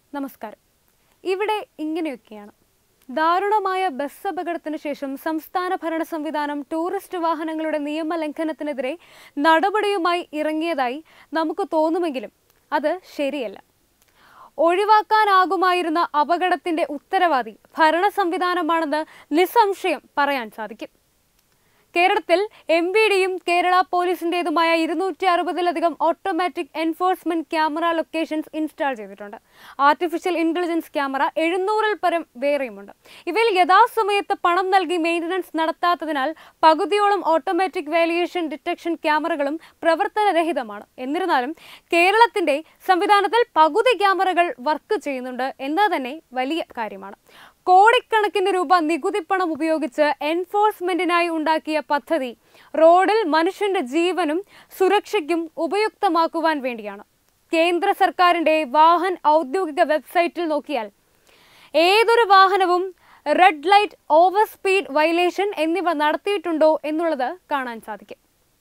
നമസ്കാരം ഇവിടെ ഇങ്ങനെയൊക്കെയാണ് ദാരുണമായ ബസ് അപകടത്തിന് ശേഷം സംസ്ഥാന ഭരണ സംവിധാനം ടൂറിസ്റ്റ് വാഹനങ്ങളുടെ നിയമലംഘനത്തിനെതിരെ നടപടിയുമായി ഇറങ്ങിയതായി നമുക്ക് തോന്നുമെങ്കിലും അത് ശരിയല്ല ഒഴിവാക്കാനാകുമായിരുന്ന അപകടത്തിന്റെ ഉത്തരവാദി ഭരണ സംവിധാനമാണെന്ന് നിസ്സംശയം പറയാൻ സാധിക്കും കേരളത്തിൽ എം വി ഡിയും കേരള പോലീസിന്റേതുമായ ഇരുന്നൂറ്റി അറുപതിലധികം automatic enforcement camera locations install ചെയ്തിട്ടുണ്ട് ആർട്ടിഫിഷ്യൽ ഇന്റലിജൻസ് ക്യാമറ എഴുന്നൂറിൽ പരം വേറെയുമുണ്ട് ഇവയിൽ യഥാസമയത്ത് പണം നൽകി മെയിൻ്റനൻസ് നടത്താത്തതിനാൽ പകുതിയോളം ഓട്ടോമാറ്റിക് വാല്യുവേഷൻ ഡിറ്റക്ഷൻ ക്യാമറകളും പ്രവർത്തനരഹിതമാണ് എന്നിരുന്നാലും കേരളത്തിന്റെ സംവിധാനത്തിൽ പകുതി ക്യാമറകൾ വർക്ക് ചെയ്യുന്നുണ്ട് എന്നത് തന്നെ വലിയ കാര്യമാണ് കോടിക്കണക്കിന് രൂപ നികുതി പണം ഉപയോഗിച്ച് എൻഫോഴ്സ്മെന്റിനായി ഉണ്ടാക്കിയ പദ്ധതി റോഡിൽ മനുഷ്യന്റെ ജീവനും സുരക്ഷയ്ക്കും ഉപയുക്തമാക്കുവാൻ വേണ്ടിയാണ് കേന്ദ്ര സർക്കാരിന്റെ വാഹൻ ഔദ്യോഗിക വെബ്സൈറ്റിൽ നോക്കിയാൽ ഏതൊരു വാഹനവും red light over speed violation എന്നിവ നടത്തിയിട്ടുണ്ടോ എന്നുള്ളത് കാണാൻ സാധിക്കും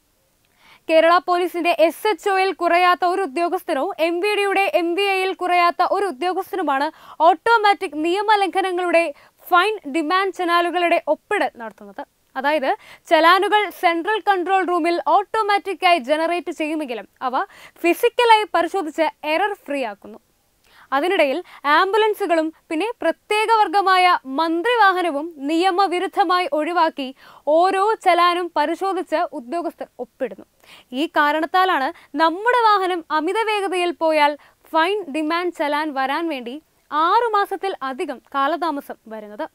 കേരള പോലീസിന്റെ എസ് എച്ച് ഒയിൽ കുറയാത്ത ഒരു ഉദ്യോഗസ്ഥനോ എം വി ഡിയുടെ എം വി ഐയിൽ കുറയാത്ത ഒരു ഉദ്യോഗസ്ഥനുമാണ് ഓട്ടോമാറ്റിക് നിയമലംഘനങ്ങളുടെ ഫൈൻ ഡിമാൻഡ് ചലാനുകളുടെ ഒപ്പിടൽ നടത്തുന്നത് അതായത് ചലാനുകൾ സെൻട്രൽ കൺട്രോൾ റൂമിൽ ഓട്ടോമാറ്റിക്കായി ജനറേറ്റ് ചെയ്യുമെങ്കിലും അവ ഫിസിക്കലായി പരിശോധിച്ച് എറർ ഫ്രീ ആക്കുന്നു അതിനിടയിൽ ആംബുലൻസുകളും പിന്നെ പ്രത്യേക വർഗമായ മന്ത്രിവാഹനവും നിയമവിരുദ്ധമായി ഒഴിവാക്കി ഓരോ ചലാനും പരിശോധിച്ച് ഉദ്യോഗസ്ഥർ ഒപ്പിടുന്നു ഈ കാരണത്താലാണ് നമ്മുടെ വാഹനം അമിത വേഗതയിൽ പോയാൽ ഫൈൻ ഡിമാൻഡ് ചലാൻ വരാൻ വേണ്ടി ആറു മാസത്തിൽ അധികം കാലതാമസം വരുന്നത്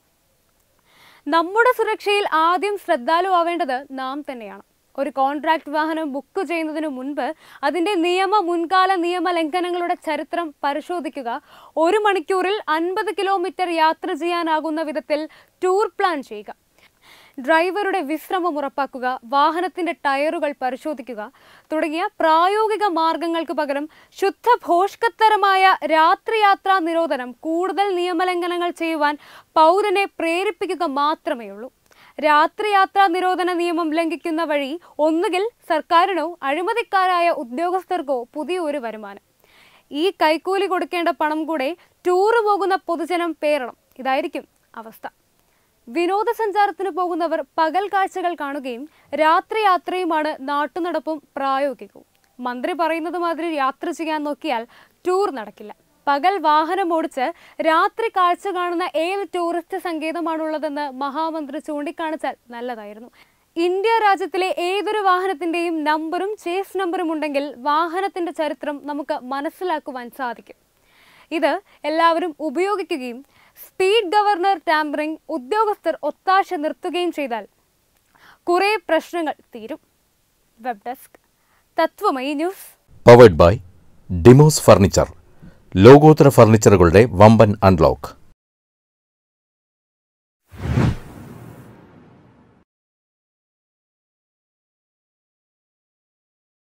നമ്മുടെ സുരക്ഷയിൽ ആദ്യം ശ്രദ്ധാലുവാവേണ്ടത് നാം തന്നെയാണ് ഒരു കോൺട്രാക്ട് വാഹനം ബുക്ക് ചെയ്യുന്നതിന് മുൻപ് അതിന്റെ നിയമ മുൻകാല നിയമ ലംഘനങ്ങളുടെ ചരിത്രം പരിശോധിക്കുക ഒരു മണിക്കൂറിൽ അൻപത് കിലോമീറ്റർ യാത്ര ചെയ്യാനാകുന്ന വിധത്തിൽ ടൂർ പ്ലാൻ ചെയ്യുക ഡ്രൈവറുടെ വിശ്രമം ഉറപ്പാക്കുക വാഹനത്തിന്റെ ടയറുകൾ പരിശോധിക്കുക തുടങ്ങിയ പ്രായോഗിക മാർഗങ്ങൾക്ക് പകരം ശുദ്ധ ഭോഷ്കത്തരമായ രാത്രിയാത്രാ നിരോധനം കൂടുതൽ നിയമലംഘനങ്ങൾ ചെയ്യുവാൻ പൗരനെ പ്രേരിപ്പിക്കുക മാത്രമേ ഉള്ളൂ രാത്രിയാത്രാ നിരോധന നിയമം ലംഘിക്കുന്ന വഴി ഒന്നുകിൽ സർക്കാരിനോ അഴിമതിക്കാരായ ഉദ്യോഗസ്ഥർക്കോ പുതിയ ഒരു വരുമാനം ഈ കൈക്കൂലി കൊടുക്കേണ്ട പണം കൂടെ ടൂറ് പോകുന്ന പൊതുജനം പേറണം ഇതായിരിക്കും അവസ്ഥ വിനോദസഞ്ചാരത്തിന് പോകുന്നവർ പകൽ കാഴ്ചകൾ കാണുകയും രാത്രി യാത്രയുമാണ് നാട്ടുനടപ്പും പ്രായോഗികവും മന്ത്രി പറയുന്നത് മാതിരി യാത്ര ചെയ്യാൻ നോക്കിയാൽ ടൂർ നടക്കില്ല പകൽ വാഹനം ഓടിച്ച് രാത്രി കാഴ്ച കാണുന്ന ഏത് ടൂറിസ്റ്റ് സങ്കേതമാണുള്ളതെന്ന് മഹാമന്ത്രി ചൂണ്ടിക്കാണിച്ചാൽ നല്ലതായിരുന്നു ഇന്ത്യ രാജ്യത്തിലെ ഏതൊരു വാഹനത്തിന്റെയും നമ്പറും ചേസ് നമ്പറും ഉണ്ടെങ്കിൽ വാഹനത്തിന്റെ ചരിത്രം നമുക്ക് മനസ്സിലാക്കുവാൻ സാധിക്കും ഇത് എല്ലാവരും ഉപയോഗിക്കുകയും സ്പീഡ് ഗവർണർ ടാമ്പറിംഗ് ഉദ്യോഗസ്ഥർ ഒത്താശ നിർത്തുകയും ചെയ്താൽ കുറേ പ്രശ്നങ്ങൾ തീരും web desk Tattvamayi news powered by Demos furniture ലോകോത്തര ഫർണിച്ചറുകളുടെ വമ്പൻ അൺലോക്ക്